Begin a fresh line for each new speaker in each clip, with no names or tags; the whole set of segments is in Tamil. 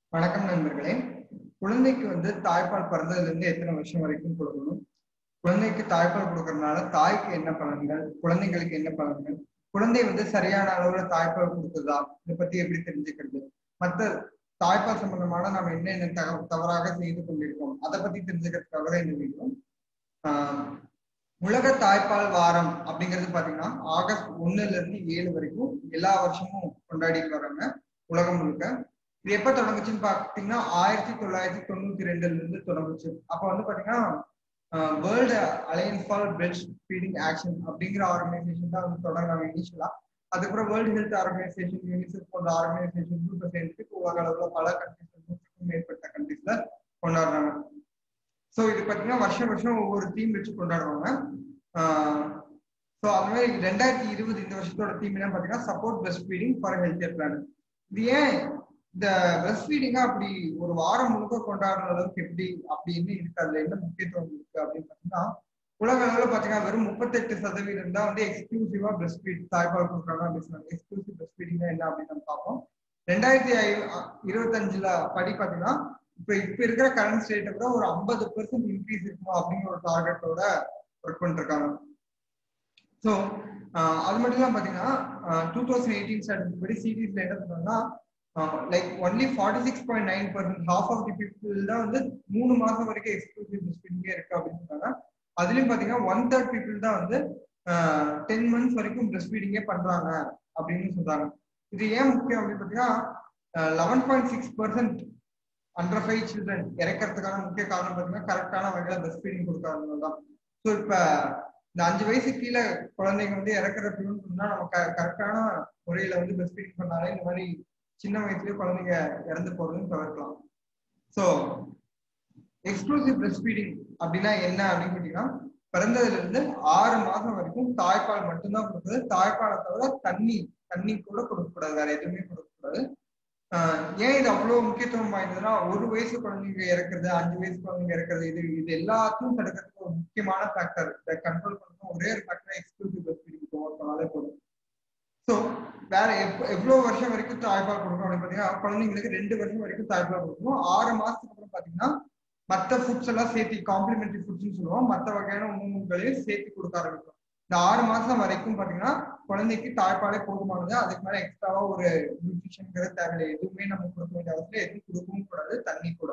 வணக்கம் நண்பர்களே குழந்தைக்கு வந்து தாய்ப்பால் பிறந்ததுல இருந்து எத்தனை வருஷம் வரைக்கும் கொடுக்கணும் குழந்தைக்கு தாய்ப்பால் கொடுக்கறதுனால தாய்க்கு என்ன பலன்கள் குழந்தைங்களுக்கு என்ன பலன்கள் குழந்தை வந்து சரியான அளவுல தாய்ப்பால் கொடுக்குதா இதை பத்தி எப்படி தெரிஞ்சுக்கிறது மத்த தாய்ப்பால் சம்பந்தமான நம்ம என்னென்ன தக- தவறாக செய்து கொண்டிருக்கோம் அதை பத்தி தெரிஞ்சுக்கிறதுக்காக தான் இந்த வீடியோ ஆஹ் உலக தாய்ப்பால் வாரம் அப்படிங்கிறது பாத்தீங்கன்னா ஆகஸ்ட் ஒண்ணுல இருந்து ஏழு வரைக்கும் எல்லா வருஷமும் கொண்டாடிட்டு வராங்க உலகம் முழுக்க இது எப்ப தொடங்குச்சுன்னு பாத்தீங்கன்னா ஆயிரத்தி தொள்ளாயிரத்தி தொண்ணூத்தி ரெண்டுல இருந்து தொடங்குச்சு அப்ப வந்து பாத்தீங்கன்னா World Alliance for Breast Feeding Action அப்படிங்கிற ஆர்கனைசேஷன் தான் வந்து தொடங்குறாங்க இனிஷியலா அதுக்கப்புறம் வேர்ல்டு ஹெல்த் ஆர்கனைசேஷன் யூனிசெஃப் போன்ற ஆர்கனைசேஷன் குரூப்பை சேர்ந்துட்டு உலக அளவுல பல கண்ட்ரீஸ்ல நூற்றுக்கும் மேற்பட்ட கண்ட்ரீஸ்ல கொண்டாடுறாங்க ஸோ இது பார்த்தீங்கன்னா வருஷம் வருஷம் ஒவ்வொரு தீம் வச்சு கொண்டாடுவாங்க ஸோ அந்த மாதிரி ரெண்டாயிரத்தி இருபது இந்த வருஷத்தோட தீம் என்ன பார்த்தீங்கன்னா support breast feeding for healthier plan இது ஏன் இந்த பிரஸ்ட் ஃபீடிங்கா அப்படி ஒரு வாரம் முழுக்க கொண்டாடுற அளவுக்கு எப்படி அப்படின்னு இருக்கு அதுல என்ன முக்கியத்துவம் இருக்கு அப்படின்னு பார்த்தீங்கன்னா உலக அளவில் பார்த்தீங்கன்னா வெறும் முப்பத்தெட்டு சதவீதம் தான் வந்து எக்ஸ்க்ளூசிவா பிரஸ்ட் ஃபீட் தாய்ப்பால் கொடுக்குறாங்க அப்படின்னு சொன்னாங்க எக்ஸ்க்ளூசிவ் பிரஸ்ட் ஃபீடிங் என்ன அப்படின்னு நம்ம பார்ப்போம் ரெண்டாயிரத்தி ஐ இருபத்தஞ்சுல படி பார்த்தீங்கன்னா இப்ப இப்ப இருக்கிற கரண்ட் ஸ்டேட்டை விட ஒரு ஐம்பது பெர்சென்ட் இன்க்ரீஸ் இருக்குமா அப்படிங்கிற ஒரு டார்கெட்டோட ஒர்க் பண்ணிட்டு இருக்காங்க ஸோ அது மட்டும் இல்லாம பாத்தீங்கன்னா டூ தௌசண்ட் எயிட்டீன் ஸ்டாட்டிஸ்டிக் படி சிடிஸ்ல என்ன சொன்னாங்கன்னா like only forty six point nine percent half of the people தான் வந்து மூணு மாசம் வரைக்கும் எக்ஸ்க்ளூசிவ் பிரஸ்ட் இருக்கு அப்படின்னு சொன்னாங்க அதுலயும் பாத்தீங்கன்னா ஒன் தேர்ட் பீப்புள் தான் வந்து டென் மந்த்ஸ் வரைக்கும் பிரஸ்ட் ஃபீடிங்கே பண்றாங்க அப்படின்னு சொல்றாங்க இது ஏன் முக்கியம் அப்படின்னு பாத்தீங்கன்னா eleven point six percent under five children இறக்கிறதுக்கான முக்கிய காரணம் பார்த்தீங்கன்னா கரெக்டான வகையில பிரஸ்ட் ஃபீடிங் கொடுக்காதனால தான் ஸோ இப்போ இந்த அஞ்சு வயசு கீழே குழந்தைங்க வந்து இறக்குற ப்ரிவென்ட் பண்ணா நம்ம கரெக்டான முறையில வந்து பிரஸ்ட் ஃபீடிங் பண்ணாலே இந்த மாதிரி சின்ன வயசுலயே குழந்தைங்க இறந்து போறதுன்னு தவிர்க்கலாம் ஸோ எக்ஸ்க்ளூசிவ் பிரஸ்ட் ஃபீடிங் அப்படின்னா என்ன அப்படின்னு கேட்டீங்கன்னா பிறந்ததுல இருந்து ஆறு மாசம் வரைக்கும் தாய்ப்பால் மட்டும்தான் கொடுக்குறது தாய்ப்பாலை தவிர தண்ணி தண்ணி கூட கொடுக்கக்கூடாது வேற எதுவுமே கொடுக்கக்கூடாது ஏன் இது அவ்வளவு முக்கியத்துவம் வாய்ந்ததுன்னா ஒரு வயசு குழந்தைங்க இறக்குறது அஞ்சு வயசு குழந்தைங்க இறக்குறது இது இது எல்லாத்தையும் தடுக்கிறதுக்கு ஒரு முக்கியமான ஃபேக்டர் இதை கண்ட்ரோல் பண்ணணும் ஒரே ஒரு ஃபேக்டர் எக்ஸ்க்ளூசிவ் பிரஸ்ட் ஃபீடிங் போகிறதுனாலே போதும் ஸோ வேற எப் எவ்வளவு வருஷம் வரைக்கும் தாய்ப்பால் கொடுக்கணும் அப்படின்னு பார்த்தீங்கன்னா குழந்தைங்களுக்கு ரெண்டு வருஷம் வரைக்கும் தாய்ப்பால் கொடுக்கணும் ஆறு மாசத்துக்கு அப்புறம் பார்த்தீங்கன்னா மற்ற ஃபுட்ஸ் எல்லாம் சேர்த்து காம்ப்ளிமெண்டரி ஃபுட்ஸ்னு சொல்லுவோம் மற்ற வகையான உணவுகளையும் சேர்த்து கொடுக்க ஆரம்பிக்கும் இந்த ஆறு மாசம் வரைக்கும் பாத்தீங்கன்னா குழந்தைக்கு தாய்ப்பாலே போதுமானது அதுக்கு மேல எக்ஸ்ட்ராவா ஒரு நியூட்ரிஷன்ங்கிறது தேவையில்லை எதுவுமே நம்ம கொடுக்க வேண்டிய அவசியம் எதுவும் கொடுக்கவும் கூடாது தண்ணி கூட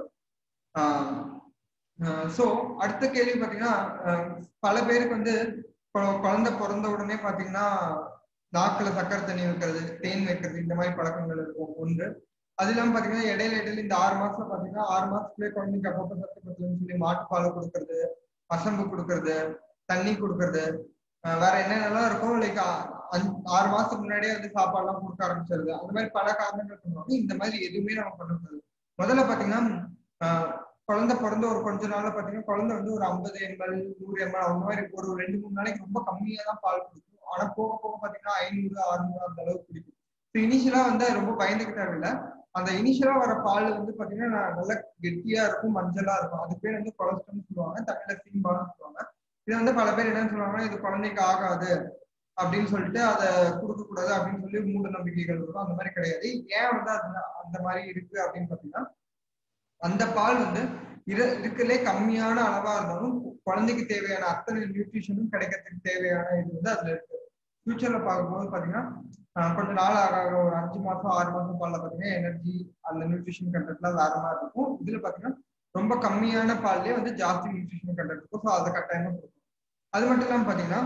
ஸோ அடுத்த கேள்வி பாத்தீங்கன்னா பல பேருக்கு வந்து குழந்தை பிறந்த உடனே பாத்தீங்கன்னா நாக்குல சக்கரை தண்ணி வைக்கிறது தேன் வைக்கிறது இந்த மாதிரி பழக்கங்கள் இருக்கும் ஒன்று அது இல்லாம பாத்தீங்கன்னா இடையில இடையில இந்த ஆறு மாசத்துல பாத்தீங்கன்னா ஆறு மாசத்துலயே குழந்தைக்கு அப்பப்போ சத்து பத்தலன்னு சொல்லி மாட்டுப்பால் கொடுக்கறது பசம்பு கொடுக்கறது தண்ணி கொடுக்கறது வேற என்னென்னலாம் இருக்கும் லைக் ஆறு மாசத்துக்கு முன்னாடியே வந்து சாப்பாடுலாம் கொடுக்க ஆரம்பிச்சிருது அந்த மாதிரி பல காரணங்கள் பண்ணுவாங்க இந்த மாதிரி எதுவுமே நம்ம பண்ணக்கூடாது முதல்ல பாத்தீங்கன்னா குழந்தை பிறந்த ஒரு கொஞ்ச நாள்ல பாத்தீங்கன்னா குழந்தை வந்து ஒரு ஐம்பது எம்எல் நூறு எம்எல் அந்த மாதிரி ஒரு ரெண்டு மூணு நாளைக்கு ரொம்ப கம்மியா தான் பால் குடிக்கும் ஆனா போக போக பாத்தீங்கன்னா ஐநூறு அறுநூறு அந்த அளவுக்கு குடிக்கும் ஸோ இனிஷியலா வந்து ரொம்ப பயந்துக்க தேவையில்லை அந்த இனிஷியலா வர பால் வந்து பாத்தீங்கன்னா நல்லா கெட்டியா இருக்கும் மஞ்சளா இருக்கும் அது பேர் வந்து கொலஸ்ட்ரால் சொல்லுவாங்க தமிழ்ல சீம்பான்னு சொல்லுவாங்க இது வந்து பல பேர் என்ன சொல்லுவாங்கன்னா இது குழந்தைக்கு ஆகாது அப்படின்னு சொல்லிட்டு அதை கொடுக்க கூடாது அப்படின்னு சொல்லி மூட நம்பிக்கைகள் இருக்கும் அந்த மாதிரி கிடையாது ஏன் வந்து அது அந்த மாதிரி இருக்கு அப்படின்னு பாத்தீங்கன்னா அந்த பால் வந்து இருக்கிறதுலே கம்மியான அளவா இருந்தாலும் குழந்தைக்கு தேவையான அத்தனை நியூட்ரிஷனும் கிடைக்கிறதுக்கு தேவையான இது வந்து அதுல இருக்கு ஃபியூச்சர்ல பார்க்கும்போது பாத்தீங்கன்னா கொஞ்ச நாள் ஆக ஆக ஒரு அஞ்சு மாசம் ஆறு மாசம் பால்ல பாத்தீங்கன்னா எனர்ஜி அந்த நியூட்ரிஷன் கண்டென்ட்லாம் வேற மாதிரி இருக்கும் இதுல பாத்தீங்கன்னா ரொம்ப கம்மியான பால்லே வந்து ஜாஸ்தி நியூட்ரிஷன் கண்டென்ட் இருக்கும் ஸோ அதை கட்டாயமா கொடுக்கும் அது மட்டும் இல்லாம பாத்தீங்கன்னா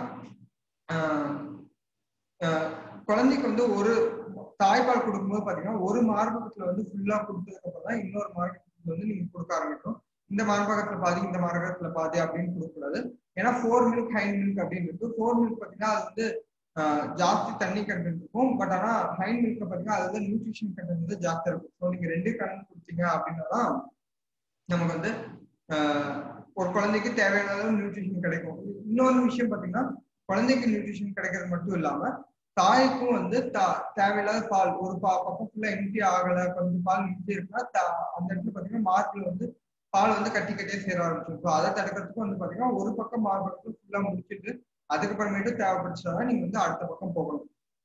குழந்தைக்கு வந்து ஒரு தாய்ப்பால் கொடுக்கும்போது பாத்தீங்கன்னா ஒரு மார்பகத்துல வந்து ஃபுல்லா கொடுத்ததுக்கு அப்புறம் தான் இன்னொரு மார்பகத்துல வந்து நீங்க கொடுக்க ஆரம்பிக்கும் இந்த மார்பகத்துல பாதி இந்த மார்பகத்துல பாதி அப்படின்னு கொடுக்கக்கூடாது ஏன்னா ஃபோர் மில்க் ஹைன் மில்க் அப்படின்னு இருக்கு ஃபோர் மில்க் பாத்தீங்கன்னா அது வந்து ஜாஸ்தி தண்ணி கண்டென்ட் இருக்கும் பட் ஆனா ஹைன் மில்க் பாத்தீங்கன்னா அது வந்து நியூட்ரிஷன் கண்டென்ட் வந்து ஜாஸ்தியா இருக்கும் ஸோ நீங்க ரெண்டு கலந்து கொடுத்தீங்க அப்படின்னா நமக்கு வந்து ஒரு குழந்தைக்கு தேவையான அளவு நியூட்ரிஷன் கிடைக்கும் இன்னொரு விஷயம் பாத்தீங்கன்னா குழந்தைக்கு நியூட்ரிஷன் கிடைக்கிறது மட்டும் இல்லாம தாய்க்கும் வந்து தேவையில்லாத பால் ஒரு பா பக்கம் ஃபுல்லா எம்டி ஆகல கொஞ்சம் பால் மிஞ்சி இருக்குன்னா அந்த இடத்துல பாத்தீங்கன்னா மார்க்ல வந்து பால் வந்து கட்டி கட்டியே சேர ஆரம்பிச்சிடும் ஸோ அதை தடுக்கிறதுக்கு வந்து பாத்தீங்கன்னா ஒரு பக்கம் மார்பகத்தை ஃபுல்லா முடிச்சுட்டு அதுக்கப்புறமேட்டு தேவைப்படுச்சுன்னா நீங்க வந்து அடுத்த பக்கம் போகணும்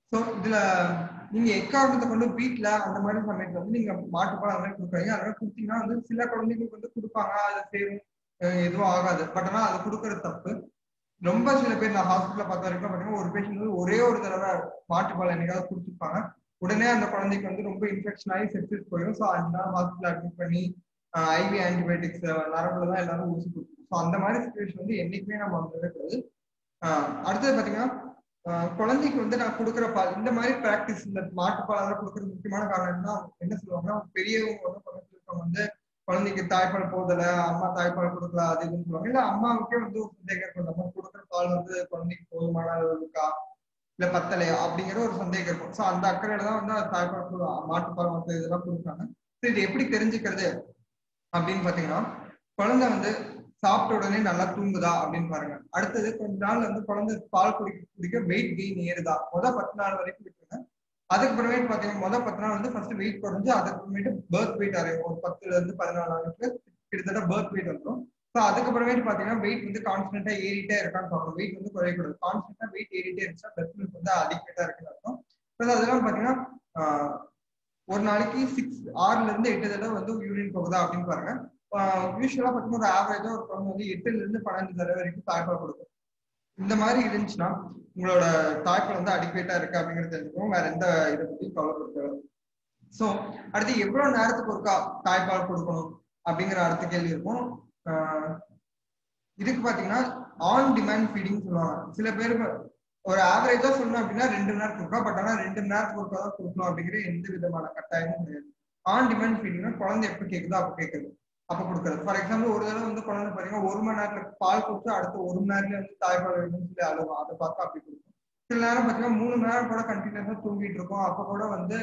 ஸோ இதுல நீங்க எக்காரணத்தை கொண்டு வீட்ல அந்த மாதிரி சமயத்துல வந்து நீங்க மாட்டுப்பால் அந்த மாதிரி கொடுக்குறீங்க அதெல்லாம் கொடுத்தீங்கன்னா வந்து சில குழந்தைங்களுக்கு வந்து கொடுப்பாங்க அது சேரும் அஹ் எதுவும் ஆகாது பட் ஆனா அது கொடுக்கறது தப்பு ரொம்ப சில பேர் நான் ஹாஸ்பிட்டல்ல பார்த்த வரைக்கும் பாத்தீங்கன்னா ஒரு பேஷண்ட் வந்து ஒரே ஒரு தடவை மாட்டுப்பால் என்னைக்காவது கொடுத்துருப்பாங்க உடனே அந்த குழந்தைக்கு வந்து ரொம்ப இன்ஃபெக்ஷன் ஆகி செப்சிஸ் போயிடும் ஸோ அஞ்சு நாள் ஹாஸ்பிட்டல் அட்மிட் பண்ணி ஐவி ஆன்டிபயோட்டிக்ஸ் நரம்புல தான் எல்லாரும் ஊசி கொடுத்துருக்கோம் ஸோ அந்த மாதிரி சுச்சுவேஷன் வந்து என்னைக்குமே நம்ம வந்துடவே கூடாது ஆஹ் அடுத்தது பாத்தீங்கன்னா ஆஹ் குழந்தைக்கு வந்து நான் கொடுக்குற பால் இந்த மாதிரி பிராக்டிஸ் இந்த மாட்டுப்பால் அதெல்லாம் கொடுக்கறது முக்கியமான காரணம் என்ன என்ன சொல்லுவாங்கன்னா பெரியவங்க வந்து பக்கத்துல இருக்கவங்க வந்து குழந்தைக்கு தாய்ப்பால் போதல அம்மா தாய்ப்பால் கொடுக்கல அது இதுன்னு சொல்லுவாங்க இல்ல அம்மாவுக்கே வந்து ஒரு சந்தேகம் இருக்கும் நம்ம கொடுக்குற பால் வந்து குழந்தைக்கு போதுமான அளவு இருக்கா இல்ல பத்தலையா அப்படிங்கிற ஒரு சந்தேகம் இருக்கும் ஸோ அந்த அக்கறையில தான் வந்து அது தாய்ப்பால் கொடு- மாட்டுப்பால் மற்ற இதெல்லாம் கொடுக்குறாங்க ஸோ இது எப்படி தெரிஞ்சுக்கிறது அப்படின்னு பாத்தீங்கன்னா குழந்தை வந்து சாப்பிட்ட உடனே நல்லா தூங்குதா அப்படின்னு பாருங்க அடுத்தது கொஞ்ச நாள் வந்து குழந்தை பால் குடிக்க குடிக்க வெயிட் கெயின் ஏறுதா முத பத்து நாள் வரைக்கும் விட்டுருங்க அதுக்கு அப்புறமேட்டு பாத்தீங்கன்னா முத பத்து நாள் வந்து ஃபர்ஸ்ட் வெயிட் குறைஞ்சு அதுக்கு அப்புறமேட்டு பர்த் வெயிட் அறையும் ஒரு பத்துல இருந்து பதினாலு நாளுக்கு கிட்டத்தட்ட பர்த் வெயிட் வந்துடும் ஸோ அதுக்கப்புறமேட்டு பாத்தீங்கன்னா வெயிட் வந்து கான்ஸ்டன்டா ஏறிட்டே இருக்கான்னு பார்க்கணும் வெயிட் வந்து குறையக்கூடாது கான்ஸ்டன்டா வெயிட் ஏறிட்டே இருந்துச்சா பிளட் மில்க் வந்து அடிக்கேட்டா இருக்குன்னு அர்த்தம் ஸோ அதெல்லாம் பாத்தீங்கன்னா ஆஹ், ஒரு நாளைக்கு சிக்ஸ் ஆறுல இருந்து எட்டு தடவை வந்து யூரின் போகுதா அப்படின்னு பாருங்க யூஸ்வலா பார்த்தீங்கன்னா ஒரு ஆவரேஜா ஒரு குழந்தை வந்து எட்டுல இருந்து பன்னெண்டு தடவை வரைக்கும் தாய்ப்பால் கொடுக்கும் இந்த மாதிரி இருந்துச்சுன்னா உங்களோட தாய்ப்பால் வந்து அடிக்கேட்டா இருக்கு அப்படிங்கிறது தெரிஞ்சுக்கணும் வேற எந்த இதை பத்தியும் கவலைப்படுத்த சோ அடுத்து எவ்வளவு நேரத்துக்கு ஒருக்கா தாய்ப்பால் கொடுக்கணும் அப்படிங்கிற அடுத்த கேள்வி இருக்கும் ஆஹ் இதுக்கு பாத்தீங்கன்னா ஆன் டிமாண்ட் ஃபீடிங் சொல்லுவாங்க சில பேர் ஒரு ஆவரேஜா சொல்லணும் அப்படின்னா ரெண்டு மணி நேரம் கொடுக்கலாம் பட் ஆனா ரெண்டு மணி நேரத்துக்கு ஒருக்கா தான் கொடுக்கணும் அப்படிங்கிற எந்த விதமான கட்டாயமும் கிடையாது ஆன் டிமாண்ட் ஃபீடிங்னா குழந்தை எப்ப கேக்குதோ அப்ப கேக்குது அப்ப கொடுக்குறது ஃபார் எக்ஸாம்பிள் ஒரு தடவை வந்து குழந்தை பாத்தீங்கன்னா ஒரு மணி நேரத்துல பால் கொடுத்து அடுத்த ஒரு மணி நேரத்துல வந்து தாய்ப்பால் வேணும்னு சொல்லி அழுகும் அதை பார்த்து அப்படி கொடுக்கும் சில நேரம் பாத்தீங்கன்னா மூணு மணி நேரம் கூட கண்டினியூஸா தூங்கிட்டு இருக்கோம் அப்ப கூட வந்து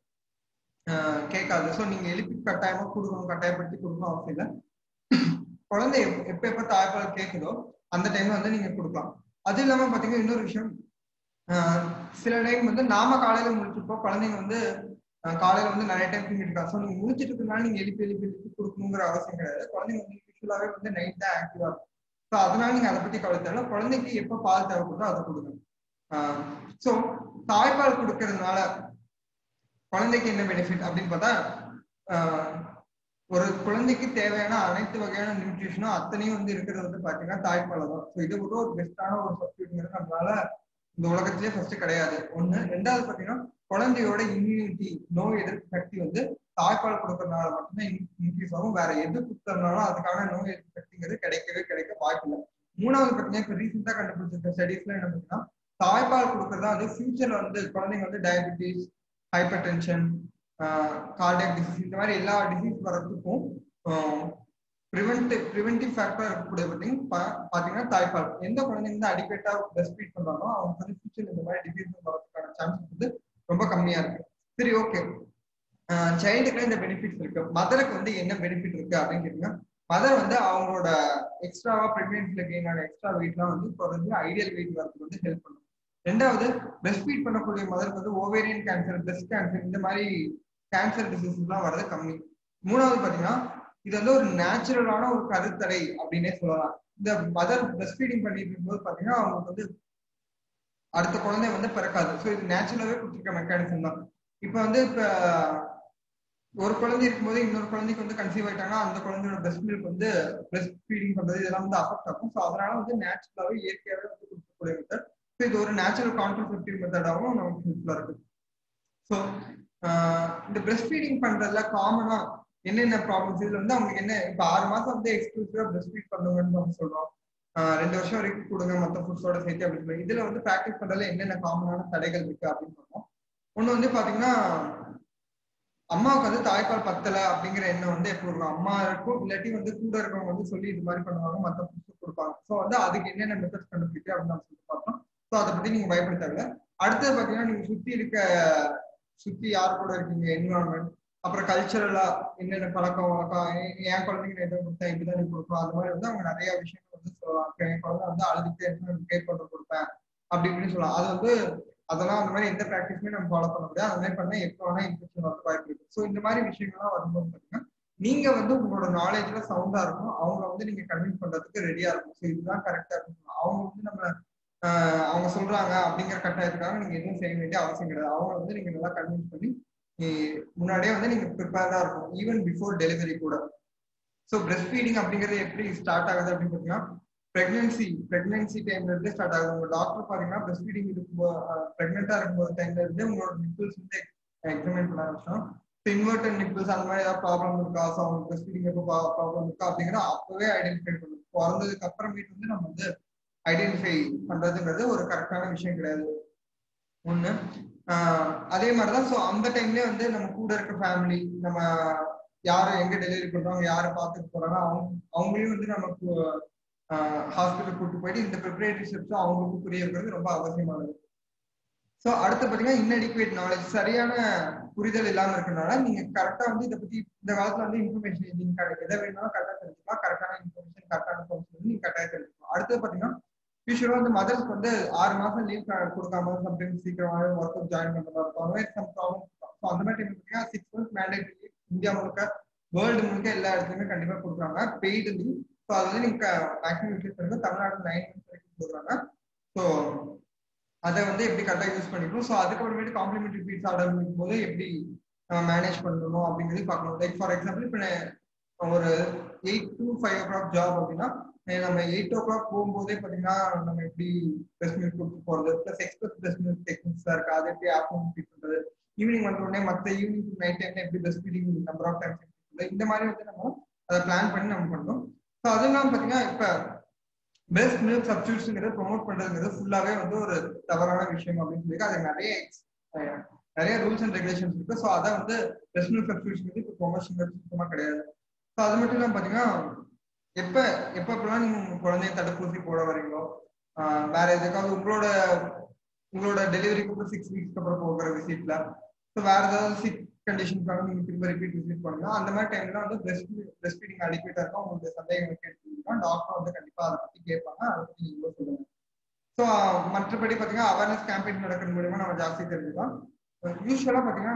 ஆஹ் கேட்காது ஸோ நீங்க எழுப்பி கட்டாயமா கொடுக்கணும் கட்டாயப்படுத்தி கொடுக்கணும் அவசியம் இல்லை குழந்தை எப்ப எப்ப எப்ப தாய்ப்பால் கேட்குதோ அந்த டைம்ல வந்து நீங்க கொடுக்கலாம் அது இல்லாம பாத்தீங்கன்னா இன்னொரு விஷயம் ஆஹ் சில டைம் வந்து நாம காலையில முடிச்சிருப்போம் குழந்தைங்க வந்து ஆஹ் காலையில வந்து நிறைய டைம் தூங்கிட்டு இருக்காங்க ஸோ நீங்க முடிச்சிட்டு இருக்கனால நீங்க எழுப்பி எழுப்பி எழுப்பி கொடுக்கணுங்கிற அவசியம் கிடையாது குழந்தைங்க வந்து யூஸ்வலாவே வந்து நைட் தான் ஆக்டிவா இருக்கும் ஸோ அதனால நீங்க அதை பத்தி கவலை தேவை குழந்தைக்கு எப்ப பால் தேவைப்படுதோ அதை கொடுங்க ஸோ தாய்ப்பால் கொடுக்கறதுனால குழந்தைக்கு என்ன பெனிஃபிட் அப்படின்னு பார்த்தா ஆஹ் ஒரு குழந்தைக்கு தேவையான அனைத்து வகையான நியூட்ரிஷனும் அத்தனையும் வந்து இருக்கிறது வந்து பாத்தீங்கன்னா தாய்ப்பால் தான் ஸோ இது கூட ஒரு பெஸ்டான ஒரு சப்ஸ்டியூட்ங்கிறது நம்மளால இந்த உலகத்திலேயே ஃபர்ஸ்ட் கிடையாது ஒண்ணு ரெண்டாவது பாத்தீங்கன்னா குழந்தையோட இம்யூனிட்டி நோய் எதிர்ப்பு சக்தி வந்து தாய்ப்பால் கொடுக்கறதுனால மட்டும்தான் இன்க்ரீஸ் ஆகும் வேற எது கொடுக்கறதுனாலும் அதுக்கான நோய் எதிர்ப்பு சக்திங்கிறது கிடைக்கவே கிடைக்க வாய்ப்பில்லை மூணாவது பாத்தீங்கன்னா இப்ப ரீசெண்டா கண்டுபிடிச்சிருக்க ஸ்டடீஸ்ல என்ன பார்த்தீங்கன்னா தாய்ப்பால் கொடுக்கறதா வந்து ஃபியூச்சர்ல வந்து குழந்தைங்க வந்து diabetes hypertension cardiac disease இந்த மாதிரி எல்லா டிசீஸ் வர்றதுக்கும் ப்ரிவென்டிவ் ப்ரிவென்டிவ் ஃபேக்டர் இருக்கக்கூடிய பார்த்தீங்கன்னா பாத்தீங்கன்னா தாய்ப்பால் எந்த குழந்தைங்க வந்து அடிக்கேட்டா பிரஸ்ட் ஃபீட் பண்றாங்களோ அவங்க வந்து ஃபியூச்சர் இந்த மாதிரி டிசீஸ் வரதுக்கான சான்சஸ் வந்து ரொம்ப கம்மியா இருக்கு சரி ஓகே சைல்டுக்கு இந்த பெனிஃபிட்ஸ் இருக்கு மதருக்கு வந்து என்ன பெனிஃபிட் இருக்கு அப்படின்னு கேட்டீங்கன்னா மதர் வந்து அவங்களோட எக்ஸ்ட்ராவா பிரெக்னன்சில கெயின் ஆன எக்ஸ்ட்ரா வெயிட்லாம் வந்து குறைஞ்சு ஐடியல் வெயிட் வரதுக்கு வந்து ஹெல்ப் பண்ணும் ரெண்டாவது பிரஸ்ட் ஃபீட் பண்ணக்கூடிய மதருக்கு வந்து ஓவேரியன் கேன்சர் பிரஸ்ட் கேன்சர் இந்த மாதிரி கேன்சர் டிசீஸ்லாம் வர்றது கம்மி மூணாவது பாத்தீங்கன்னா இது வந்து ஒரு நேச்சுரலான ஒரு கருத்தடை அப்படின்னே சொல்லலாம் இந்த மதர் பிரஸ்ட் ஃபீடிங் பண்ணிட்டு இருக்கும்போது பாத்தீங்கன்னா அவங்களுக்கு வந்து அடுத்த குழந்தை வந்து பிறக்காது ஸோ இது நேச்சுரலாவே கொடுத்துருக்க மெக்கானிசம் தான் இப்போ வந்து இப்போ ஒரு குழந்தை இருக்கும்போது இன்னொரு குழந்தைக்கு வந்து கன்சீவ் ஆயிட்டாங்கன்னா அந்த குழந்தையோட பிரஸ்ட் மில்க் வந்து பிரஸ்ட் ஃபீடிங் பண்றது இதெல்லாம் வந்து அஃபெக்ட் ஆகும் ஸோ அதனால வந்து நேச்சுரலாவே இயற்கையாவே வந்து கொடுக்கக்கூடிய மெத்தட் ஸோ இது ஒரு நேச்சுரல் கான்ட்ரசெப்டிவ் மெத்தடாகவும் நமக்கு ஹெல்ப்ஃபுல்லா இருக்கு ஸோ இந்த பிரஸ்ட் ஃபீடிங் பண்றதுல காமனா என்னென்ன ப்ராப்ளம்ஸ் இதுல வந்து அவங்களுக்கு என்ன இப்போ ஆறு மாசம் வந்து எக்ஸ்க்ளூசிவா பிரஸ்ட் ஃபீட் பண்ணுங்கன்னு நம்ம சொல்றோம் ரெண்டு வருஷம் வரைக்கும் கொடுங்க மற்ற ஃபுட்ஸோட சேர்த்து அப்படின்னு சொல்லி இதுல வந்து ப்ராக்டிஸ் பண்றதுல என்னென்ன காமனான தடைகள் இருக்கு அப்படின்னு சொல்றோம் ஒண்ணு வந்து பாத்தீங்கன்னா அம்மாவுக்கு வந்து தாய்ப்பால் பத்தல அப்படிங்கிற எண்ணம் வந்து எப்போ இருக்கும் அம்மா இருக்கும் இல்லாட்டி வந்து கூட இருக்கவங்க வந்து சொல்லி இது மாதிரி பண்ணுவாங்க மற்ற ஃபுட்ஸ் கொடுப்பாங்க ஸோ வந்து அதுக்கு என்னென்ன மெத்தட்ஸ் கண்டுபிடிக்கு அப்படின்னு நம்ம சொல்லி பார்த்தோம் ஸோ அதை பத்தி நீங்க பயப்பட தேவையில்ல அடுத்தது பாத்தீங்கன்னா நீங்க சுத்தி இருக்க சுத்தி யார் கூட இருக்கீங்க என்விரான்மெண்ட் அப்புறம் கல்ச்சரலா என்னென்ன பழக்கம் வழக்கம் என் குழந்தைங்க நான் எதை கொடுத்தேன் இப்படிதான் நீ கொடுப்போம் அந்த மாதிரி வந்து அவங்க நிறைய விஷயங்கள் வந்து சொல்லலாம் என் குழந்தை வந்து அழுதுகிட்டே இருக்கு கேட் பண்ண கொடுப்பேன் அப்படி இப்படின்னு சொல்லலாம் அது வந்து அதெல்லாம் அந்த மாதிரி எந்த ப்ராக்டிஸுமே நம்ம ஃபாலோ பண்ண முடியாது அந்த மாதிரி பண்ணா எப்போ வேணா இன்ஃபெக்ஷன் வர வாய்ப்பு இருக்கு ஸோ இந்த மாதிரி விஷயங்கள்லாம் வரும்போது பாத்தீங்கன்னா நீங்க வந்து உங்களோட நாலேஜ்ல சவுண்டா இருக்கும் அவங்கள வந்து நீங்க கன்வின்ஸ் பண்றதுக்கு ரெடியா இருக்கும் ஸோ இதுதான் கரெக்டா இருக்கும் அவங்க வந்து நம்ம ஆஹ் அவங்க சொல்றாங்க அப்படிங்கிற கட்டாயத்துக்காக நீங்க எதுவும் செய்ய வேண்டிய அவசியம் கிடையாது அவங்க வந்து நீங்க நல்லா கன்வின்ஸ் பண்ணி நீ- முன்னாடியே வந்து நீங்க ப்ரிப்பேர்டா இருக்கும் ஈவன் பிஃபோர் டெலிவரி கூட ஸோ பிரஸ்ட் ஃபீடிங் அப்படிங்கிறது எப்படி ஸ்டார்ட் ஆகுது அப்படின்னு பார்த்தீங்கன்னா பிரெக்னன்சி பிரெக்னன்சி டைம்ல இருந்து ஸ்டார்ட் ஆகுது உங்க டாக்டர் பாத்தீங்கன்னா பிரஸ்ட் ஃபீடிங் இருக்கும்போது பிரெக்னெண்டா இருக்கும்போது டைம்ல இருந்து உங்களோட நிப்பிள்ஸ் வந்து எக்ஸாமின் பண்ண ஆரம்பிச்சோம் இன்வெர்டட் நிப்பிள்ஸ் அந்த மாதிரி ஏதாவது ப்ராப்ளம் இருக்கா ஸோ அவங்க பிரஸ்ட் ஃபீடிங் எப்போ ப்ராப்ளம் இருக்கா அப்படிங்கிறத அப்பவே ஐடென்டிஃபை பண்ணணும் பிறந்ததுக்கு அப்புறமேட்டு வந்து நம்ம வந்து ஐடென்டிஃபை பண்றதுங்கிறது ஒரு கரெக்டான விஷயம் கிடையாது ஒண்ணு ஆஹ் அதே மாதிரிதான் ஸோ அந்த டைம்லயே வந்து நம்ம கூட இருக்க ஃபேமிலி நம்ம யாரு எங்க டெலிவரி பண்றாங்க யாரை பார்த்துட்டு போறாங்க அவங்க அவங்களையும் வந்து நமக்கு ஹாஸ்பிட்டல் கூட்டு போயிட்டு இந்த ப்ரிப்பரேட்டரி ஸ்டெப்ஸ் அவங்களுக்கு புரிய இருக்கிறது ரொம்ப அவசியமானது ஸோ அடுத்து பார்த்தீங்கன்னா இன்அடிக்குவேட் நாலேஜ் சரியான புரிதல் இல்லாம இருக்கனால நீங்க கரெக்டா வந்து இதை பத்தி இந்த காலத்துல வந்து இன்ஃபர்மேஷன் நீங்க correct- எதை வேணாலும் கரெக்டா தெரிஞ்சுக்கலாம் கரெக்டான இன்ஃபர்மேஷன் கரெக்டான இன்ஃபர்மேஷன் வந்து நீங்க கரெக்டாக தெரிஞ்சுக்கலாம் அடுத்து பார்த்தீங்கன்னா யூஸ்வலா வந்து மதர்ஸ்க்கு வந்து ஆறு மாசம் லீவ் கொடுக்காம சம்டைம்ஸ் சீக்கிரமாவே ஒர்க் அவுட் ஜாயின் பண்றதா இருக்கும் அந்த மாதிரி சம் ப்ராப்ளம் ஸோ அந்த மாதிரி டைம் பார்த்தீங்கன்னா சிக்ஸ் மந்த்ஸ் மேண்டேட்டரி இந்தியா முழுக்க வேர்ல்டு முழுக்க எல்லா இடத்துலயுமே கண்டிப்பா கொடுக்குறாங்க பெய்டு லீவ் ஸோ அது வந்து நீங்க மேக்ஸிமம் யூஸ் பண்ணுங்க தமிழ்நாடு நைன் மந்த்ஸ் வரைக்கும் கொடுக்குறாங்க ஸோ அதை வந்து எப்படி கரெக்டாக யூஸ் பண்ணிக்கணும் ஸோ அதுக்கப்புறமேட்டு காம்ப்ளிமெண்ட்ரி ஃபீஸ் ஆர்டர் போது எப்படி மேனேஜ் பண்ணணும் அப்படிங்கிறது பார்க்கணும் லைக் ஃபார் எக்ஸாம்பிள் இப்போ ஒரு eight to five o'clock job அப்படின்னா அஹ் நம்ம எயிட் ஓ கிளாக் போகும்போதே பார்த்தீங்கன்னா நம்ம எப்படி பிரஸ் மில்க் கொடுத்து போகிறது ப்ளஸ் எக்ஸ்பிரஸ் பிரஸ் மில்க் டெக்னிக்ஸாக இருக்கு அதை எப்படி ஆஃப்டர்நூன் ஃபீட் பண்ணுறது ஈவினிங் வந்த உடனே மற்ற ஈவினிங் நைட் டைம்ல எப்படி breast feeding number of times இந்த மாதிரி வந்து நம்ம அதை பிளான் பண்ணி நம்ம பண்ணணும் ஸோ அது இல்லாமல் பார்த்தீங்கன்னா இப்போ பெஸ்ட் மில்க் சப்ஸ்டியூட்ஸ்ங்கிறது ப்ரொமோட் பண்றதுங்கிறது ஃபுல்லாவே வந்து ஒரு தவறான விஷயம் அப்படின்னு சொல்லி அது நிறைய அஹ், நிறைய ரூல்ஸ் அண்ட் ரெகுலேஷன்ஸ் இருக்கு ஸோ அதை வந்து பெஸ்ட் மில்க் சப்ஸ்டியூட்ஸ் வந்து இப்போ ப்ரொமோஷன் சுத்தமா கிடையாது ஸோ அது மட்டும் இல்லாம பாத்தீங்கன்னா எப்ப எப்பப்பெல்லாம் நீங்க உங்க குழந்தைய தடுப்பூசி போட வரீங்களோ ஆஹ், வேற எதுக்காவது உங்களோட உங்களோட டெலிவரிக்கு அப்புறம் சிக்ஸ் வீக்ஸ்க்கு அப்புறம் போகிற விசிட்ல ஸோ வேற ஏதாவது சிக் கண்டிஷனுக்காக நீங்க திரும்ப ரிப்பீட் விசிட் பண்ணலாம் அந்த மாதிரி டைம்ல வந்து பிரஸ்ட் பிரஸ்ட் ஃபீடிங் அடிக்வேட்டா இருக்கும் உங்களுக்கு சந்தேகங்கள் கேட்டுருந்தீங்கன்னா டாக்டர் வந்து கண்டிப்பா அதை பத்தி கேட்பாங்க அதை பத்தி நீங்களும் சொல்லுங்க ஸோ மற்றபடி பாத்தீங்கன்னா அவேர்னஸ் கேம்பெயின் நடக்கிறது மூலியமா நம்ம ஜாஸ்தி தெரிஞ்சுக்கலாம் யூஸ்வலா பாத்தீங்கன்னா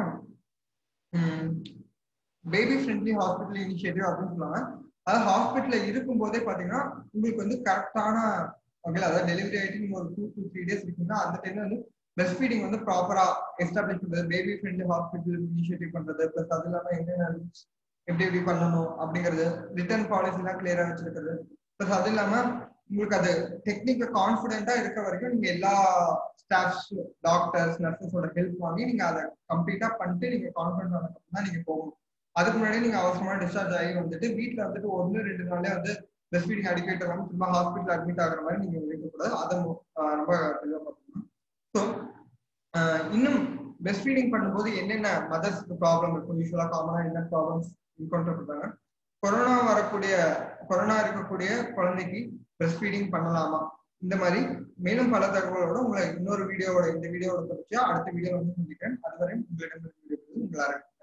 பேபி ஃப்ரெண்ட்லி ஹாஸ்பிட்டல் இனிஷியேட்டிவ் அப்படின்னு சொல்லுவாங்க அது ஹாஸ்பிட்டல்ல இருக்கும் போதே பாத்தீங்கன்னா உங்களுக்கு வந்து கரெக்டான வகையில் அதாவது டெலிவரி ஆயிட்டு நீங்க ஒரு டூ டு த்ரீ டேஸ் இருக்கீங்கன்னா அந்த டைம்ல வந்து பிரஸ்ட் ஃபீடிங் வந்து ப்ராப்பரா எஸ்டாப்ளிஷ் பண்றது பேபி ஃப்ரெண்ட்லி ஹாஸ்பிட்டல் இனிஷியேட்டிவ் பண்றது ப்ளஸ் அது இல்லாம என்னென்ன rules எப்படி எப்படி பண்ணணும் அப்படிங்கிறது ரிட்டர்ன் பாலிசி எல்லாம் கிளியரா வச்சிருக்கிறது ப்ளஸ் அது இல்லாம உங்களுக்கு அது டெக்னிக்கல் கான்ஃபிடென்ட்டா இருக்க வரைக்கும் நீங்க எல்லா ஸ்டாஃப்ஸ் டாக்டர்ஸ் நர்சஸோட ஹெல்ப் வாங்கி நீங்க அதை கம்ப்ளீட்டா பண்ணிட்டு நீங்க கான்ஃபிடன்ட் ஆனதுக்கு தான் நீங்க போகணும் அதுக்கு முன்னாடி நீங்க அவசரமா டிஸ்சார்ஜ் ஆகி வந்துட்டு வீட்ல வந்துட்டு ஒன்னு ரெண்டு நாளே வந்து பிரஸ்ட் ஃபீடிங் அடிக்கேட் இல்லாம திரும்ப ஹாஸ்பிட்டல் அட்மிட் ஆகுற மாதிரி நீங்க இருக்கக்கூடாது அதை மு- ஆஹ் ரொம்ப தெளிவா பார்க்கணும் ஸோ இன்னும் பிரஸ்ட் ஃபீடிங் பண்ணும்போது என்னென்ன மதர்ஸ்க்கு ப்ராப்ளம் இருக்கும் யூஸ்வலா காமனா என்ன ப்ராப்ளம்ஸ் என்கவுண்டர் பண்றாங்க கொரோனா வரக்கூடிய கொரோனா இருக்கக்கூடிய குழந்தைக்கு பிரஸ்ட் ஃபீடிங் பண்ணலாமா இந்த மாதிரி மேலும் பல தகவலோட உங்களை இன்னொரு வீடியோவோட இந்த வீடியோவோட தொடர்ச்சியா அடுத்த வீடியோ வந்து சந்திக்கிறேன் அதுவரை உங்களிடம் விடைபெறுவது உங்கள் அரவிந்த்